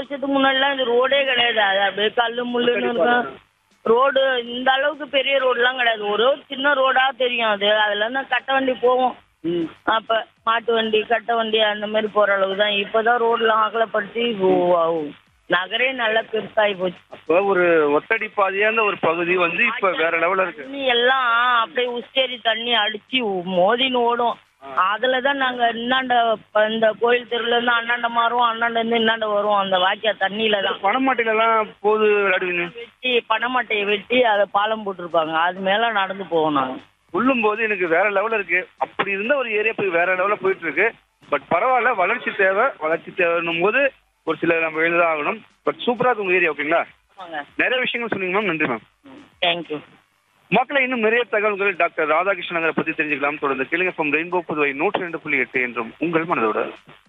வருஷத்துக்கு முன்னாடிலாம் இது ரோடே கிடையாது அது அப்படியே கல்லு முள்ளுன்னு இருக்கும் ரோடு இந்த அளவுக்கு பெரிய ரோடுலாம் கிடையாது ஒரு ஒரு சின்ன ரோடா தெரியும் அது அதுல இருந்து கட்ட வண்டி போகும் ம் அப்ப மாட்டு வண்டி கட்ட வண்டி அந்த மாதிரி போற அளவுக்கு தான் இப்பதான் ரோட்லாம் அகலப்படுத்தி ஓ- நகரே நல்லா பெருசாகி போச்சு அப்போ ஒரு ஒத்தடி பாதையான ஒரு பகுதி வந்து இப்ப வேற லெவல்ல இருக்கு தண்ணி எல்லாம் அப்படியே உஸ்டேரி தண்ணி அடிச்சு மோதின்னு ஓடும் அதுல தான் நாங்க இன்னாண்ட ப- இந்த கோயில் தெருல இருந்து அண்ணாண்ட மாறுவோம் அண்ணாண்ட இருந்து இன்னாண்ட வருவோம் அந்த வாய்க்கா தண்ணியில தான் பணமாட்டில எல்லாம் போது விளையாடுவீங்க வெட்டி பனைமட்டையை வெட்டி அதை பாலம் போட்டிருப்பாங்க அது மேல நடந்து போவோம் நாங்க சொல்லும் போது எனக்கு வேற லெவல்ல இருக்கு அப்படி இருந்த ஒரு ஏரியா போய் வேற லெவல்ல போயிட்டு இருக்கு பட் பரவாயில்ல வளர்ச்சி தேவை வளர்ச்சி தேவைன்னும் போது ஒரு சில நம்ம எழுதான் ஆகணும் பட் சூப்பரா இருக்கு உங்க ஏரியா ஓகேங்களா ஆமாங்க நிறைய விஷயங்கள் சொன்னீங்க மேம் நன்றி மேம் தேங்க்யூ மக்களை இன்னும் நிறைய தகவல்கள் டாக்டர் ராதாகிருஷ்ணன் நகரை பத்தி தெரிஞ்சுக்கலாம் தொடர்ந்து கேளுங்க ஃப்ரம் ரெயின்போ புதுவை நூற்றி ரெண்டு புள்ளி எட்டு என்றும் உங்கள் மனதோட